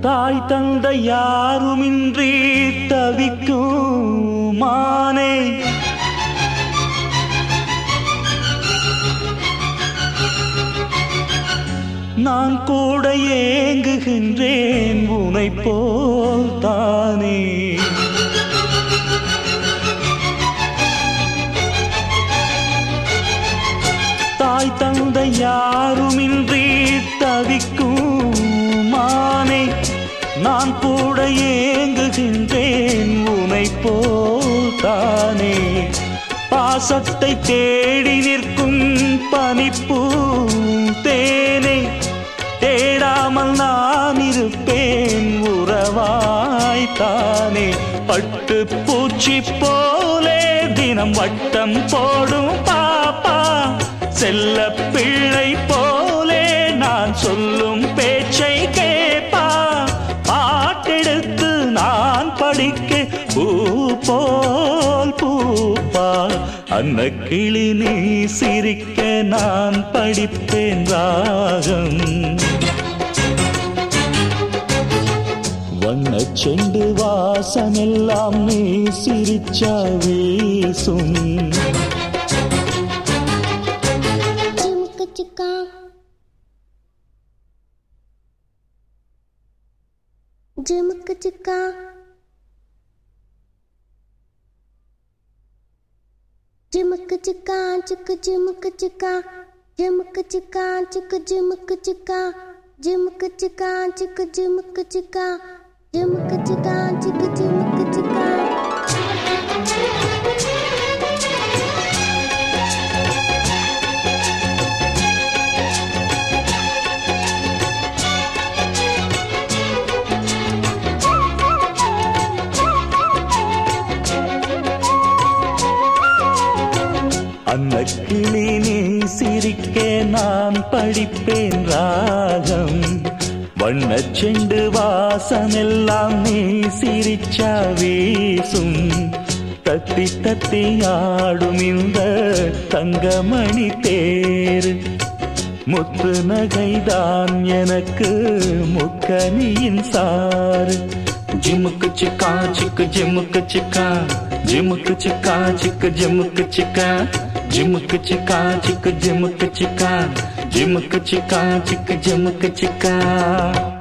தாய் தந்த யாருமின்றி தவிக்கும் மானே நான் கூட ஏங்குகின்றேன் உனை போல் தானே தாய் தந்த யாருமின்றி தவிக்கும் மானே நான் கூட ஏங்குகின்றேன் உனை போல் தானே பாசத்தை தேடி நிற்கும் பனிப்பூ தேனே தேடாமல் நான் இருப்பேன் உறவாய் தானே பட்டு பூச்சி போலே தினம் வட்டம் போடும் பாப்பா செல்ல பிள்ளை போலே நான் சொல்லும் பேச்சை கேப்பா பாட்டெடுத்து நான் படிக்க பூ போல் பூப்பா அன்ன கிளி நீ சிரிக்க நான் படிப்பேன் ராகம் வண்ண செண்டு வாசமெல்லாம் நீ சிரிச்சா வீசும் ஜிமுக்கு சிக்கா ஜிமுக்கு சிக்கா ஜிமுக்கு சிக்கா சிக்கு ஜிமுக்கு சிக்கா ஜிமுக்கு சிக்கா சிக்கு ஜிமுக்கு சிக்கா ஜிமுக்கு சிக்கா சிக்கு ஜிமுக்கு சிக்கா ஜிமுக்கு சிக்கா சிக்கு ஜிமுக்கு சிக்கா அன்ன கிளி நீ சிரிக்க நான் படிப்பேன் ராகம் வண்ண செண்டு வாசமெல்லாம் நீ சிரிச்சா வீசும் தத்தி தத்தி ஆடும் இந்த தங்கமணி தேர் முத்து நகைதான் எனக்கு முக்கனியின் சாறு ஜிமுக்கு சிக்கா சிக்கு ஜிமுக்கு சிக்கா ஜிமுக்கு சிக்கா சிக்கு ஜிமுக்கு சிக்கா ஜிமுக்கு சிக்கா சிக்கு ஜிமுக்கு சிக்கா ஜிமுக்கு சிக்கா சிக்கு ஜிமுக்கு சிக்கா